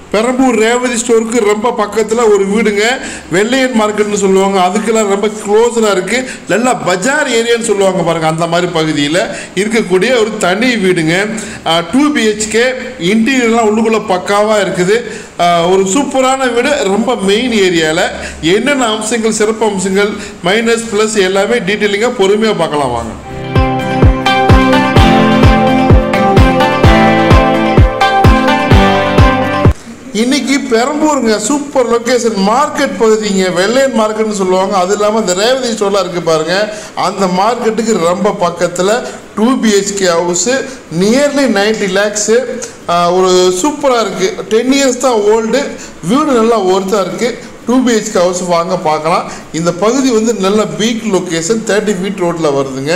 பெரம்பூர் ரேவதி ஸ்டோருக்கு ரொம்ப பக்கத்தில் ஒரு வீடுங்க வெள்ளையன் மார்க்கெட்னு சொல்லுவாங்க அதுக்கெல்லாம் ரொம்ப க்ளோஸராக இருக்குது நல்லா பஜார் ஏரியான்னு சொல்லுவாங்க பாருங்கள் அந்த மாதிரி பகுதியில் இருக்கக்கூடிய ஒரு தனி வீடுங்க டூ பிஹெச்கே இன்டீரியர்லாம் உள்ளுக்குள்ளே பக்காவாக இருக்குது ஆஹ் ஒரு சூப்பரான வீடு ரொம்ப மெயின் ஏரியாவில் என்னென்ன அம்சங்கள் சிறப்பு அம்சங்கள் மைனஸ் ப்ளஸ் எல்லாமே டீட்டெயிலிங்காக பொறுமையாக பார்க்கலாம் வாங்க இன்னைக்கு பெரம்பூருங்க சூப்பர் லொக்கேஷன் மார்க்கெட் பகுதிங்க வெள்ளையன் மார்க்கெட்னு சொல்லுவாங்க அது இல்லாமல் இந்த ரேவதி ஸ்டோர்லாம் இருக்குது பாருங்க அந்த மார்க்கெட்டுக்கு ரொம்ப பக்கத்தில் two BHK house nearly ninety lakhs ஒரு சூப்பராக இருக்குது டென் இயர்ஸ் தான் ஓல்டு வீடு நல்லா ஒர்த்தாக இருக்குது டூ பிஹெச்கே ஹவுஸ் வாங்க பார்க்கலாம் இந்த பகுதி வந்து நல்ல பீக் லொக்கேஷன் தேர்ட்டி ஃபீட் ரோட்டில் வருதுங்க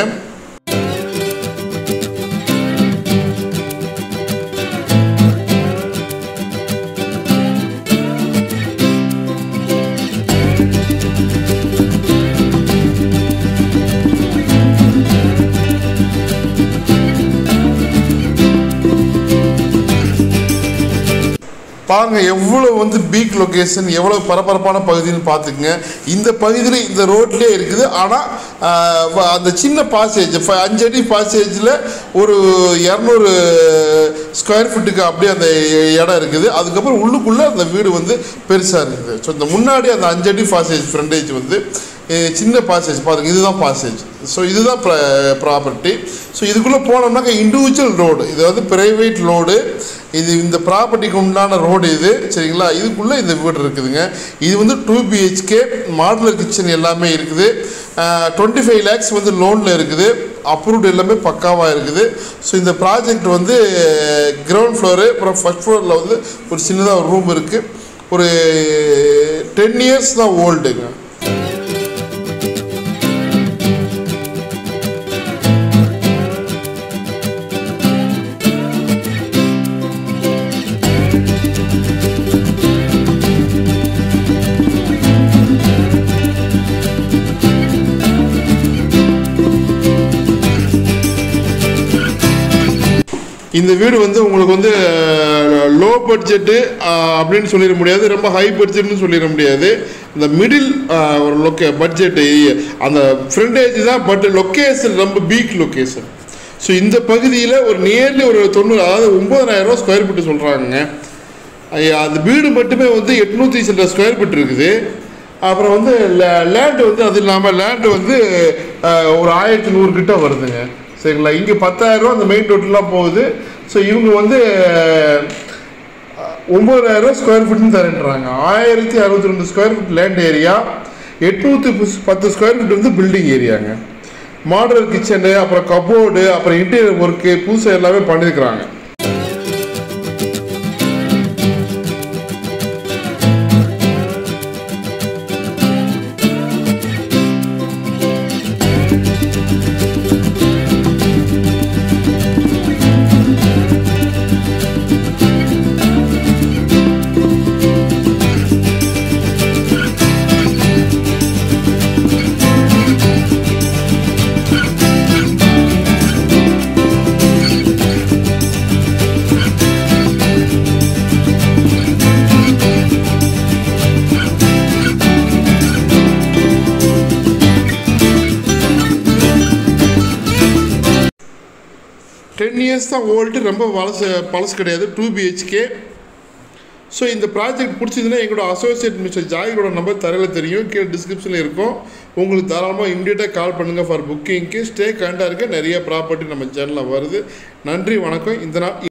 பாருங்க எவ்வளோ வந்து பீக் லொக்கேஷன் எவ்வளோ பரபரப்பான பகுதின்னு பார்த்துக்குங்க இந்த பகுதியில் இந்த ரோட்லேயே இருக்குது ஆனால் அந்த சின்ன பாசேஜ் அஞ்சு அடி பாசேஜில் ஒரு இரநூறு ஸ்கொயர் ஃபீட்டுக்கு அப்படியே அந்த இடம் இருக்குது அதுக்கப்புறம் உள்ளுக்குள்ளே அந்த வீடு வந்து பெருசாக இருக்குது ஸோ இந்த முன்னாடி அந்த அஞ்சு அடி பாசேஜ் ஃப்ரண்டேஜ் வந்து அஹ் சின்ன பாசேஜ் பாருங்க இதுதான் பாசேஜ் ஸோ இதுதான் ப்ராப்பர்ட்டி ஸோ இதுக்குள்ளே போனோம்னாக்கா இண்டிவிஜுவல் ரோடு இது வந்து ப்ரைவேட் ரோடு இது இந்த ப்ராப்பர்ட்டிக்கு உண்டான ரோடு இது சரிங்களா இதுக்குள்ளே இந்த வீடு இருக்குதுங்க இது வந்து டூ பிஹெச்கே மாடுலர் கிச்சன் எல்லாமே இருக்குது டுவெண்ட்டி ஃபைவ் லேக்ஸ் வந்து லோனில் இருக்குது அப்ரூவ்டு எல்லாமே பக்காவாக இருக்குது ஸோ இந்த ப்ராஜெக்ட் வந்து கிரவுண்ட் ஃப்ளோரு அப்புறம் ஃபஸ்ட் ஃப்ளோரில் வந்து ஒரு சின்னதாக ஒரு ரூம் இருக்குது ஒரு டென் இயர்ஸ் தான் ஓல்டுங்க இந்த வீடு வந்து உங்களுக்கு வந்து லோ பட்ஜெட்டு அப்படின்னு சொல்லிட முடியாது ரொம்ப ஹை பட்ஜெட்னு சொல்லிட முடியாது இந்த மிடில் ஒரு லொக்கே பட்ஜெட்டு அந்த ஃப்ரண்டேஜ் தான் பட் லொக்கேஷன் ரொம்ப பீக் லொக்கேஷன் ஸோ இந்த பகுதியில் ஒரு நியர்லி ஒரு தொண்ணூறு அதாவது ஒம்பதாயிரம் ரூபா ஸ்கொயர் ஃபீட்டு சொல்கிறாங்க அந்த வீடு மட்டுமே வந்து எட்நூற்றி சில ஸ்கொயர் ஃபீட் இருக்குது அப்புறம் வந்து லேண்டு வந்து அது இல்லாமல் லேண்டு வந்து அஹ், ஒரு ஆயிரத்தி நூறு கிட்ட வருதுங்க சரிங்களா இங்கே பத்தாயிரரூவா அந்த மெயின் ரோட்டெலாம் போகுது ஸோ இவங்க வந்து ஒம்பதாயிரரூவா ஸ்கொயர் ஃபீட்னு தரேன்றாங்க ஆயிரத்தி அறுபத்தி ரெண்டு ஸ்கொயர் ஃபீட் லேண்ட் ஏரியா எட்நூற்றி பத்து ஸ்கொயர் ஃபீட் வந்து பில்டிங் ஏரியாங்க மாடலர் கிச்சனு அப்புறம் கபோர்டு அப்புறம் இன்டீரியர் ஒர்க்கு புதுசாக எல்லாமே பண்ணியிருக்கிறாங்க டென் இயர்ஸ் தான் ஓல்டு ரொம்ப பழசு பழசு கிடையாது டூ பிஹெச்கே ஸோ இந்த ப்ராஜெக்ட் பிடிச்சதுன்னா எங்களோட அசோசியேட் மிஸ்டர் ஜாயிரோட நம்பர் தரையில் தெரியும் கீழே டிஸ்கிரிப்ஷனில் இருக்கும் உங்களுக்கு தாராளமாக இம்மிடியட்டாக கால் பண்ணுங்கள் ஃபார் புக்கிங்க்கு ஸ்டே கண்டாக இருக்க நிறைய ப்ராப்பர்ட்டி நம்ம சேனலில் வருது நன்றி வணக்கம் இந்த நாள்